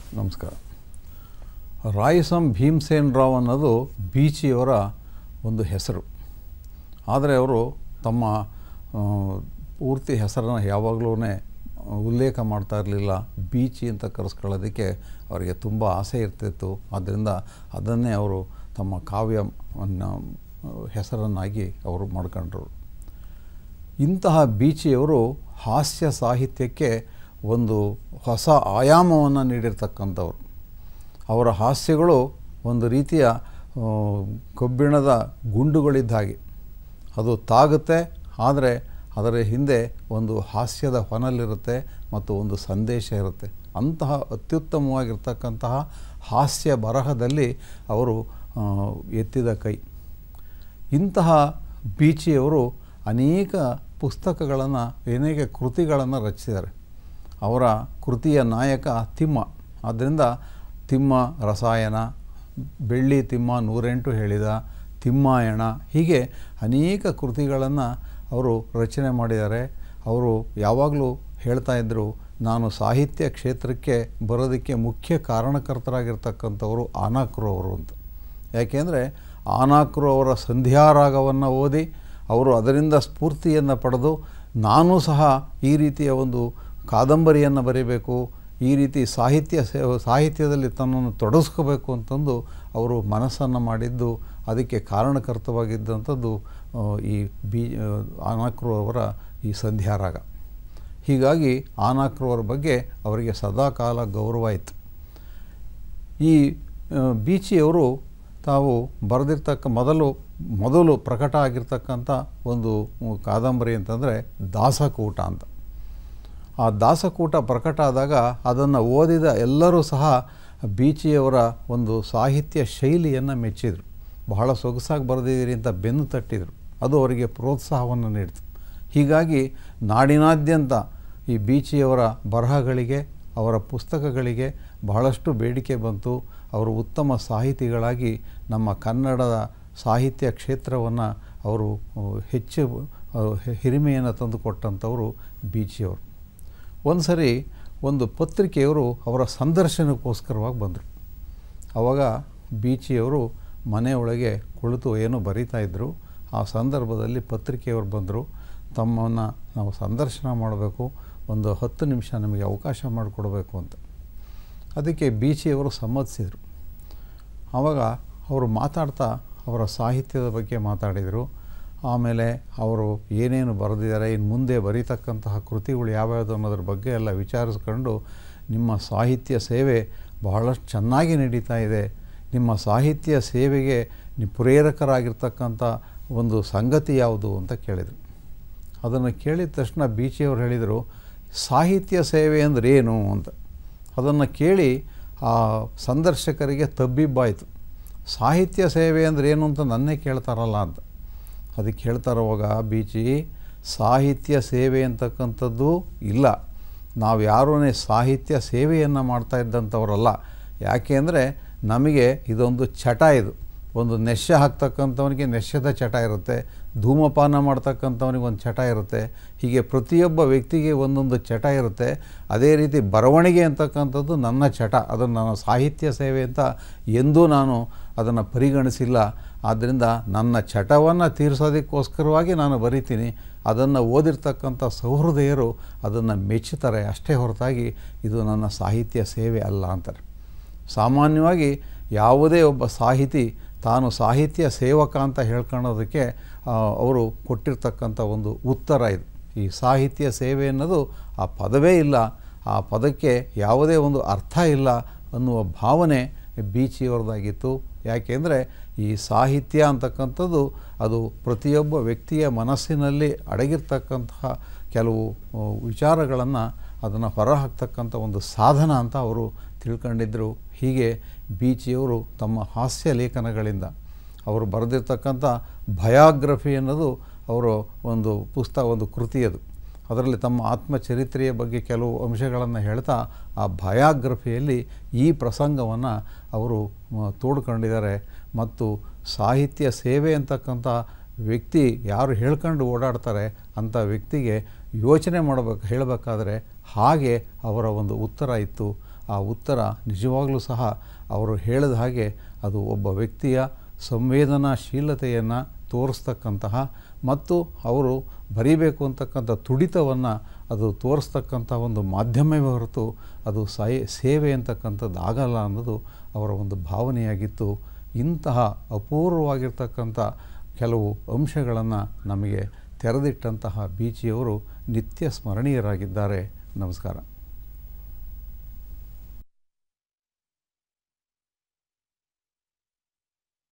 ನಮಸ್ಕಾರ ರಾಯಸಂ ಭೀಮಸೇನ್ ರಾವ್ ಅನ್ನೋದು ಬೀಚಿಯವರ ಒಂದು ಹೆಸರು ಆದರೆ ಅವರು ತಮ್ಮ ಆ, ಪೂರ್ತಿ ಹೆಸರನ್ನು ಯಾವಾಗಲೂ ಉಲ್ಲೇಖ ಮಾಡ್ತಾ ಇರಲಿಲ್ಲ ಬೀಚಿ ಅಂತ ಕರೆಸ್ಕೊಳ್ಳೋದಕ್ಕೆ ಅವರಿಗೆ ತುಂಬ ಆಸೆ ಇರ್ತಿತ್ತು ಆದ್ದರಿಂದ ಅದನ್ನೇ ಅವರು ತಮ್ಮ ಕಾವ್ಯವನ್ನು ಹೆಸರನ್ನಾಗಿ ಅವರು ಮಾಡ್ಕೊಂಡ್ರು ಇಂತಹ ಬೀಚಿಯವರು ಹಾಸ್ಯ ಸಾಹಿತ್ಯಕ್ಕೆ ಒಂದು ಹೊಸ ಆಯಾಮವನ್ನು ನೀಡಿರ್ತಕ್ಕಂಥವ್ರು ಅವರ ಹಾಸ್ಯಗಳು ಒಂದು ರೀತಿಯ ಆ, ಕಬ್ಬಿಣದ ಗುಂಡುಗಳಿದ್ದ ಹಾಗೆ ಅದು ತಾಗುತ್ತೆ ಆದರೆ ಅದರ ಹಿಂದೆ ಒಂದು ಹಾಸ್ಯದ ಹೊನಲಿರುತ್ತೆ ಮತ್ತು ಒಂದು ಸಂದೇಶ ಇರುತ್ತೆ ಅಂತಹ ಅತ್ಯುತ್ತಮವಾಗಿರ್ತಕ್ಕಂತಹ ಹಾಸ್ಯ ಬರಹದಲ್ಲಿ ಅವರು ಆ, ಎತ್ತಿದ ಕೈ ಇಂತಹ ಬೀಚಿಯವರು ಅನೇಕ ಪುಸ್ತಕಗಳನ್ನು ಅನೇಕ ಕೃತಿಗಳನ್ನು ರಚಿಸಿದ್ದಾರೆ ಅವರ ಕೃತಿಯ ನಾಯಕ ತಿಮ್ಮ ಆದ್ದರಿಂದ ತಿಮ್ಮ ರಸಾಯನ ಬೆಳ್ಳಿ ತಿಮ್ಮ ನೂರೆಂಟು ಹೇಳಿದ ತಿಮ್ಮಾಯಣ ಹೀಗೆ ಅನೇಕ ಕೃತಿಗಳನ್ನು ಅವರು ರಚನೆ ಮಾಡಿದ್ದಾರೆ ಅವರು ಯಾವಾಗಲೂ ಹೇಳ್ತಾ ಇದ್ದರು ನಾನು ಸಾಹಿತ್ಯ ಕ್ಷೇತ್ರಕ್ಕೆ ಬರೋದಕ್ಕೆ ಮುಖ್ಯ ಕಾರಣಕರ್ತರಾಗಿರ್ತಕ್ಕಂಥವರು ಆನಾಕ್ರು ಅವರು ಅಂತ ಯಾಕೆಂದರೆ ಆನಾಕ್ರು ಅವರ ಸಂಧ್ಯಾರಾಗವನ್ನು ಓದಿ ಅವರು ಅದರಿಂದ ಸ್ಫೂರ್ತಿಯನ್ನು ಪಡೆದು ನಾನು ಸಹ ಈ ರೀತಿಯ ಒಂದು ಕಾದಂಬರಿಯನ್ನು ಬರೀಬೇಕು ಈ ರೀತಿ ಸಾಹಿತ್ಯ ಸೇ ಸಾಹಿತ್ಯದಲ್ಲಿ ತನ್ನನ್ನು ತೊಡಗಿಸ್ಕೋಬೇಕು ಅಂತಂದು ಅವರು ಮನಸ್ಸನ್ನು ಮಾಡಿದ್ದು ಅದಕ್ಕೆ ಕಾರಣಕರ್ತವಾಗಿದ್ದಂಥದ್ದು ಆ, ಈ ಬಿ ಆನಾಕ್ರು ಅವರ ಈ ಸಂಧ್ಯಾರಾಗ ಹೀಗಾಗಿ ಆನಾಕ್ರು ಅವರ ಬಗ್ಗೆ ಅವರಿಗೆ ಸದಾಕಾಲ ಗೌರವ ಇತ್ತು ಈ ಆ, ಬೀಚಿಯವರು ತಾವು ಬರೆದಿರ್ತಕ್ಕ ಮೊದಲು ಮೊದಲು ಪ್ರಕಟ ಆಗಿರ್ತಕ್ಕಂಥ ಒಂದು ಕಾದಂಬರಿ ಅಂತಂದರೆ ದಾಸಕೂಟ ಅಂತ ಆ ದಾಸಕೂಟ ಪ್ರಕಟ ಆದಾಗ ಅದನ್ನು ಓದಿದ ಎಲ್ಲರೂ ಸಹ ಬೀಚಿಯವರ ಒಂದು ಸಾಹಿತ್ಯ ಶೈಲಿಯನ್ನು ಮೆಚ್ಚಿದರು ಬಹಳ ಸೊಗಸಾಗಿ ಬರೆದಿದ್ದೀರಿ ಅಂತ ಬೆನ್ನು ತಟ್ಟಿದರು ಅದು ಅವರಿಗೆ ಪ್ರೋತ್ಸಾಹವನ್ನು ನೀಡಿತು ಹೀಗಾಗಿ ನಾಡಿನಾದ್ಯಂತ ಈ ಬೀಚಿಯವರ ಬರಹಗಳಿಗೆ ಅವರ ಪುಸ್ತಕಗಳಿಗೆ ಬಹಳಷ್ಟು ಬೇಡಿಕೆ ಬಂತು ಅವರು ಉತ್ತಮ ಸಾಹಿತಿಗಳಾಗಿ ನಮ್ಮ ಕನ್ನಡದ ಸಾಹಿತ್ಯ ಕ್ಷೇತ್ರವನ್ನು ಅವರು ಆ, ಹೆಚ್ಚು ಆ, ಹಿರಿಮೆಯನ್ನು ತಂದುಕೊಟ್ಟಂಥವರು ಬೀಚಿಯವರು ಒಂದು ಸರಿ ಒಂದು ಪತ್ರಿಕೆಯವರು ಅವರ ಸಂದರ್ಶನಕ್ಕೋಸ್ಕರವಾಗಿ ಬಂದರು ಆವಾಗ ಬೀಚಿಯವರು ಮನೆಯೊಳಗೆ ಕುಳಿತು ಏನೋ ಬರೀತಾ ಇದ್ದರು ಆ ಸಂದರ್ಭದಲ್ಲಿ ಪತ್ರಿಕೆಯವರು ಬಂದರು ತಮ್ಮನ್ನು ನಾವು ಸಂದರ್ಶನ ಮಾಡಬೇಕು ಒಂದು ಹತ್ತು ನಿಮಿಷ ನಮಗೆ ಅವಕಾಶ ಮಾಡಿಕೊಡ್ಬೇಕು ಅಂತ ಅದಕ್ಕೆ ಬೀಚಿಯವರು ಸಮ್ಮತಿಸಿದರು ಆವಾಗ ಅವರು ಮಾತಾಡ್ತಾ ಅವರ ಸಾಹಿತ್ಯದ ಬಗ್ಗೆ ಮಾತಾಡಿದರು ಆಮೇಲೆ ಅವರು ಏನೇನು ಬರೆದಿದ್ದಾರೆ ಇನ್ನು ಮುಂದೆ ಬರೀತಕ್ಕಂತಹ ಕೃತಿಗಳು ಯಾವ್ಯಾವುದು ಅನ್ನೋದ್ರ ಬಗ್ಗೆ ಎಲ್ಲ ವಿಚಾರಿಸ್ಕೊಂಡು ನಿಮ್ಮ ಸಾಹಿತ್ಯ ಸೇವೆ ಬಹಳಷ್ಟು ಚೆನ್ನಾಗಿ ನಡೀತಾ ಇದೆ ನಿಮ್ಮ ಸಾಹಿತ್ಯ ಸೇವೆಗೆ ನೀವು ಪ್ರೇರಕರಾಗಿರ್ತಕ್ಕಂಥ ಒಂದು ಸಂಗತಿ ಯಾವುದು ಅಂತ ಕೇಳಿದರು ಅದನ್ನು ಕೇಳಿದ ತಕ್ಷಣ ಬೀಚಿಯವರು ಹೇಳಿದರು ಸಾಹಿತ್ಯ ಸೇವೆ ಅಂದರೆ ಏನು ಅಂತ ಅದನ್ನು ಕೇಳಿ ಆ ಸಂದರ್ಶಕರಿಗೆ ತಬ್ಬಿಬ್ಬಾಯಿತು ಸಾಹಿತ್ಯ ಸೇವೆ ಅಂದರೆ ಏನು ಅಂತ ನನ್ನೇ ಕೇಳ್ತಾರಲ್ಲ ಅಂತ ಅದಕ್ಕೆ ಹೇಳ್ತಾರವಾಗ ಬೀಚಿ ಸಾಹಿತ್ಯ ಸೇವೆ ಅಂತಕ್ಕಂಥದ್ದು ಇಲ್ಲ ನಾವು ಯಾರೂ ಸಾಹಿತ್ಯ ಸೇವೆಯನ್ನು ಮಾಡ್ತಾ ಇದ್ದಂಥವರಲ್ಲ ಯಾಕೆ ಅಂದರೆ ನಮಗೆ ಇದೊಂದು ಚಟ ಇದು ಒಂದು ನೆಶ್ಯ ಹಾಕ್ತಕ್ಕಂಥವನಿಗೆ ನೆಶ್ಯದ ಚಟ ಇರುತ್ತೆ ಧೂಮಪಾನ ಮಾಡ್ತಕ್ಕಂಥವನಿಗೆ ಒಂದು ಚಟ ಇರುತ್ತೆ ಹೀಗೆ ಪ್ರತಿಯೊಬ್ಬ ವ್ಯಕ್ತಿಗೆ ಒಂದೊಂದು ಚಟ ಇರುತ್ತೆ ಅದೇ ರೀತಿ ಬರವಣಿಗೆ ಅಂತಕ್ಕಂಥದ್ದು ನನ್ನ ಚಟ ಅದನ್ನು ನಾನು ಸಾಹಿತ್ಯ ಸೇವೆ ಅಂತ ಎಂದೂ ನಾನು ಅದನ್ನು ಪರಿಗಣಿಸಿಲ್ಲ ಆದ್ದರಿಂದ ನನ್ನ ಚಟವನ್ನು ತೀರಿಸೋದಕ್ಕೋಸ್ಕರವಾಗಿ ನಾನು ಬರಿತೀನಿ ಅದನ್ನು ಓದಿರ್ತಕ್ಕಂಥ ಸಹೃದಯರು ಅದನ್ನು ಮೆಚ್ಚುತ್ತಾರೆ ಅಷ್ಟೇ ಹೊರತಾಗಿ ಇದು ನನ್ನ ಸಾಹಿತ್ಯ ಸೇವೆ ಅಲ್ಲ ಅಂತಾರೆ ಸಾಮಾನ್ಯವಾಗಿ ಯಾವುದೇ ಒಬ್ಬ ಸಾಹಿತಿ ತಾನು ಸಾಹಿತ್ಯ ಸೇವಕ ಅಂತ ಹೇಳ್ಕೊಳ್ಳೋದಕ್ಕೆ ಆ, ಅವರು ಕೊಟ್ಟಿರ್ತಕ್ಕಂಥ ಒಂದು ಉತ್ತರ ಇದು ಈ ಸಾಹಿತ್ಯ ಸೇವೆ ಅನ್ನೋದು ಆ ಪದವೇ ಇಲ್ಲ ಆ ಪದಕ್ಕೆ ಯಾವುದೇ ಒಂದು ಅರ್ಥ ಇಲ್ಲ ಅನ್ನುವ ಭಾವನೆ ಬೀಚಿಯವರದಾಗಿತ್ತು ಯಾಕೆಂದರೆ ಈ ಸಾಹಿತ್ಯ ಅಂತಕ್ಕಂಥದ್ದು ಅದು ಪ್ರತಿಯೊಬ್ಬ ವ್ಯಕ್ತಿಯ ಮನಸ್ಸಿನಲ್ಲಿ ಅಡಗಿರ್ತಕ್ಕಂತಹ ಕೆಲವು ವಿಚಾರಗಳನ್ನು ಅದನ್ನು ಹೊರಹಾಕ್ತಕ್ಕಂಥ ಒಂದು ಸಾಧನ ಅಂತ ಅವರು ತಿಳ್ಕೊಂಡಿದ್ದರು ಹೀಗೆ ಬೀಚಿಯವರು ತಮ್ಮ ಹಾಸ್ಯ ಲೇಖನಗಳಿಂದ ಅವರು ಬರೆದಿರ್ತಕ್ಕಂಥ ಭಯಾಗ್ರಫಿ ಅನ್ನೋದು ಅವರು ಒಂದು ಪುಸ್ತಕ ಒಂದು ಕೃತಿ ಅದು ಅದರಲ್ಲಿ ತಮ್ಮ ಆತ್ಮಚರಿತ್ರೆಯ ಬಗ್ಗೆ ಕೆಲವು ಅಂಶಗಳನ್ನು ಹೇಳ್ತಾ ಆ ಭಯಾಗ್ರಫಿಯಲ್ಲಿ ಈ ಪ್ರಸಂಗವನ್ನು ಅವರು ಮ, ತೋಡ್ಕೊಂಡಿದ್ದಾರೆ ಮತ್ತು ಸಾಹಿತ್ಯ ಸೇವೆ ಅಂತಕ್ಕಂಥ ವ್ಯಕ್ತಿ ಯಾರು ಹೇಳ್ಕೊಂಡು ಓಡಾಡ್ತಾರೆ ಅಂಥ ವ್ಯಕ್ತಿಗೆ ಯೋಚನೆ ಮಾಡಬೇಕು ಹೇಳಬೇಕಾದ್ರೆ ಹಾಗೆ ಅವರ ಒಂದು ಉತ್ತರ ಇತ್ತು ಆ ಉತ್ತರ ನಿಜವಾಗಲೂ ಸಹ ಅವರು ಹೇಳಿದ ಹಾಗೆ ಅದು ಒಬ್ಬ ವ್ಯಕ್ತಿಯ ಸಂವೇದನಾಶೀಲತೆಯನ್ನು ತೋರಿಸ್ತಕ್ಕಂತಹ ಮತ್ತು ಅವರು ಬರೀಬೇಕು ಅಂತಕ್ಕಂಥ ತುಡಿತವನ್ನು ಅದು ತೋರಿಸ್ತಕ್ಕಂಥ ಒಂದು ಮಾಧ್ಯಮವೇ ಹೊರತು ಅದು ಸಾಯ ಸೇವೆ ಅಂತಕ್ಕಂಥದ್ದು ಆಗಲ್ಲ ಅನ್ನೋದು ಅವರ ಒಂದು ಭಾವನೆಯಾಗಿತ್ತು ಇಂತಹ ಅಪೂರ್ವವಾಗಿರ್ತಕ್ಕಂಥ ಕೆಲವು ಅಂಶಗಳನ್ನು ನಮಗೆ ತೆರೆದಿಟ್ಟಂತಹ ಬೀಚಿಯವರು ನಿತ್ಯ ಸ್ಮರಣೀಯರಾಗಿದ್ದಾರೆ ನಮಸ್ಕಾರ